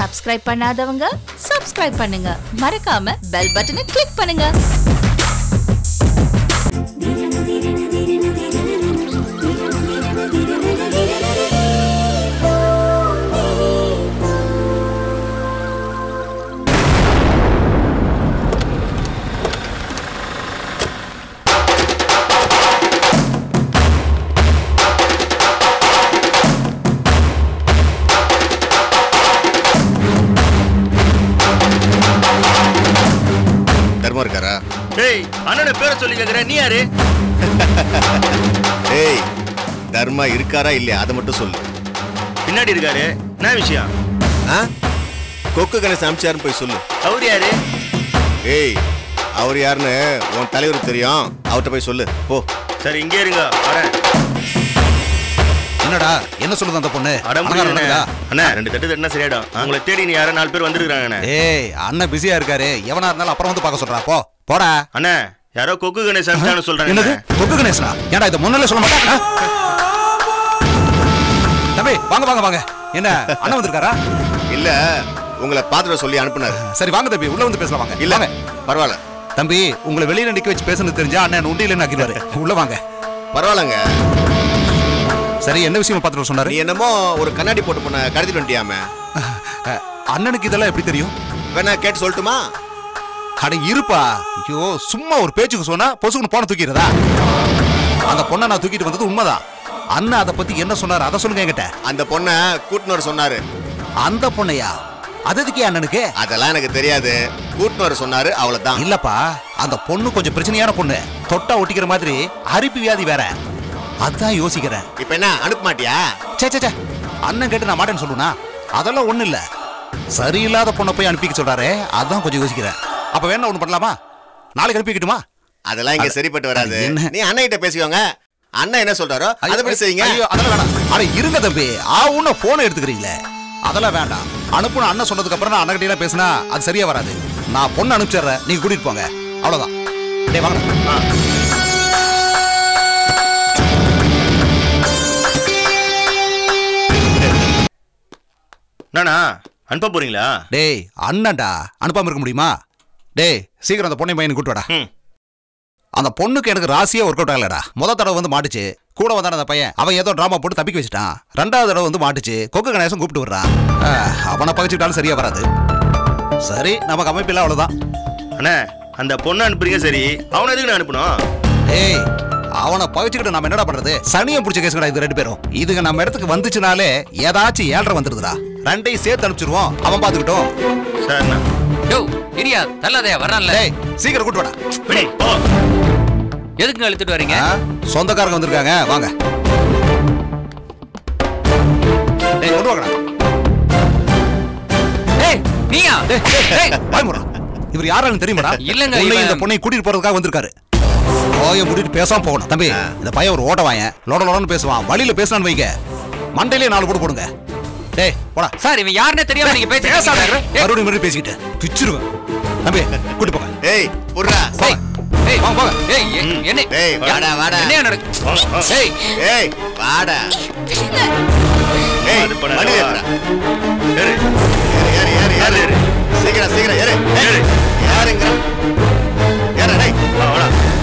Subscribe பண்ணாதவங்க subscribe பண்ணுங்க மறக்காம பெல் பட்டனை கிளிக் பண்ணுங்க தர்மம் இருக்காரா டேய் அண்ணனை பேரை சொல்லி கேக்குறேன் நீ யாரு ஏய் தர்மா இருக்காரா இல்லையா அதை மட்டும் சொல்லு பின்னாடி இருக்காரு என்ன விஷயம் ஆ கொக்கு கணேசன் அமிச்சாருன்னு போய் சொல்லு அவர் யாரு ஏய் அவர் யாருன்னு உன் தலைவர் தெரியும் அவர்கிட்ட போய் சொல்லு போ சரி இங்கே இருங்க வரேன் என்னடா என்ன சொல்லுது அந்த பொண்ணு அடம் அலங்காரம் நடக்குதா? அண்ணா ரெண்டு தட்டு தட்டுனா சரியாயிடும் உங்களை தேடி நீ யாரோ நாலு பேர் வந்திருக்காங்க ஏய் அண்ணன் பிஸியா இருக்காரு எவனா இருந்தாலும் அப்புறம் வந்து பார்க்க சொல்றா போ போடா அண்ணா யாரோ கொக்கு கணேசன் அனுப்பிச்சான்னு சொல்றாங்க என்னது கொக்கு கணேசனா ஏன்டா இதை முன்னாலே சொல்ல மாட்டேன் ஆ? தம்பி வாங்க வாங்க வாங்க என்ன அண்ணன் வந்திருக்காரா இல்ல உங்களை பாத்துட சொல்லி அனுப்புனாரு சரி வாங்க தம்பி உள்ள வந்து பேசலாம் வாங்க இல்ல வாங்க. பரவாயில்ல தம்பி உங்களை வெளியில நிக்க வச்சு பேசுறது தெரிஞ்சா அண்ணன் உண்டியில ஆக்கிடுவாரு உள்ள வாங்க பரவாயில்லங்க சரி என்ன விஷயம் பார்த்துட்டு சொன்னாரு நீ என்னமோ ஒரு கண்ணாடி போட்டு பொண்ண கடத்திட்டு வந்துட்டியாமே அஹ், அண்ணனுக்கு இதெல்லாம் எப்படி தெரியும் வேணா கேட்டு சொல்லட்டுமா அட இருப்பா ஐயோ சும்மா ஒரு பேச்சுக்கு சொன்னா பொசுக்குன்னு போன தூக்கிறதா அந்த பொண்ணை நான் தூக்கிட்டு வந்தது உண்மைதான் அண்ணன் அதை பத்தி என்ன சொன்னாரு அதை சொல்லுங்க என்கிட்ட அந்த பொண்ணை கூட்டினு வர சொன்னாரு அந்த பொண்ணையா அது எதுக்கே அண்ணனுக்கு அதெல்லாம் எனக்கு தெரியாது கூட்டினு வர சொன்னாரு அவ்வளவுதான் இல்லப்பா அந்த பொண்ணு கொஞ்சம் பிரச்சனையான பொண்ணு தொட்டா ஒட்டிக்கிற மாதிரி அரிப்பு வியாதி வேற அதான் யோசிக்கிறேன் இப்ப என்ன அனுப்ப மாட்டியா சே சே சே அண்ணன் கேட்டு நான் மாட்டேன்னு சொல்லுனா அதெல்லாம் ஒண்ணு இல்ல சரியில்லாத பொண்ணை போய் அனுப்பிக்க சொல்றாரே அதான் கொஞ்சம் யோசிக்கிறேன் அப்ப வேணா ஒண்ணு பண்ணலாமா நாளைக்கு அனுப்பிக்கிட்டுமா அதெல்லாம் இங்க அட- சரிப்பட்டு வராது என்ன? நீ அண்ணன் கிட்ட பேசிக்கோங்க அண்ணன் என்ன சொல்றாரோ அதை படி செய்யுங்க ஐயோ, அதெல்லாம் வேணாம் அட இருங்க தம்பி ஆ உன்ன போன் எடுத்துக்கிறீங்களே அதெல்லாம் வேண்டாம் அனுப்புன அண்ணன் சொன்னதுக்கு அப்புறம் நான் அண்ணன் கிட்ட பேசினா அது சரியா வராது நான் பொண்ணு அனுப்பிச்சிடுறேன் நீங்க கூட்டிட்டு போங்க அவ்வளவுதான் டேய் வாங்க நானா அனுப்ப போறீங்களா டேய் அண்ணன்டா அனுப்பாம இருக்க முடியுமா டேய் சீக்கிரம் அந்த பொண்ணை பையனை கூட்டு வாடா ம் அந்த பொண்ணுக்கு எனக்கு ராசியே ஒர்க் அவுட் ஆகலடா முத தடவை வந்து மாட்டுச்சு கூட வந்தான அந்த பையன் அவன் ஏதோ டிராமா போட்டு தப்பிக்க வச்சுட்டான் ரெண்டாவது தடவை வந்து மாட்டுச்சு கொக்கு கணேசன் கூப்பிட்டு விடுறான் ஆ, அவனை பகிச்சுக்கிட்டாலும் சரியா வராது சரி நமக்கு அமைப்பில்ல அவ்வளவுதான் அண்ணா அந்த பொண்ணை அனுப்புறீங்க சரி அவனை எதுக்கு நான் அனுப்பணும் ஏய் அவனை பகிச்சுக்கிட்டு நம்ம என்னடா பண்றது சனியம் பிடிச்ச கேஸ்கடா இது ரெண்டு பேரும் இதுங்க நம்ம இடத்துக்கு வந்துச்சுனாலே ஏதாச்சும் ஏழரை வந்துருதுடா ரெண்டையும் சேர்த்து அனுப்பிச்சிருவோம் அவன் பாத்துக்கிட்டோம் சரிண்ணா யோ இரியா தள்ளாதே வர்றான்ல டேய் சீக்கிரம் கூட்டு வாடா விடு, போ எதுக்குங்க இழுத்துட்டு வரீங்க ஆ, சொந்தக்காரங்க வந்திருக்காங்க வாங்க டேய் கொண்டு வாங்கடா ஏய் நீயா டேய், டேய், டேய், வாய் மூடுடா. இவர் யாராலும் தெரியுமாடா இல்லங்க, உன்னை இவன்- இந்த பொண்ணை கூட்டிட்டு போறதுக்காக வந்திருக்காரு ஓய முடிட்டு பேசாம போகணும் தம்பி இந்த பையன் ஒரு ஓட்ட வாயன் லோட லோடன்னு பேசுவான் வழியில பேசினான்னு வைங்க மண்டையிலே நாலு போடு போடுங்க டேய் போடா சார் இவன் யாருன்னே தெரியாம நீங்க பேசாத பேசாத மறுபடியும் மறுபடியும் பேசிக்கிட்டு பிச்சிருவேன் தம்பி கூட்டி போங்க ஏய் புர்ரா ஏய் ஏய் வாங்க, வாங்க. ஏய் எ- என்ன ஏய், வாடா, வாடா. என்ன நடக்கு வா, வா. ஏய் ஏய் வாடா ஏய் அது பண்ண வண்டி வா. ஏறுடா. ஏறு. ஏறு ஏறு ஏறு ஏறு, ஏறு ஏறு. சீக்கிரம் சீக்கிரம் ஏறு ஏய், ஏறு. யாருங்க ஏற டேய் வா, வாடா.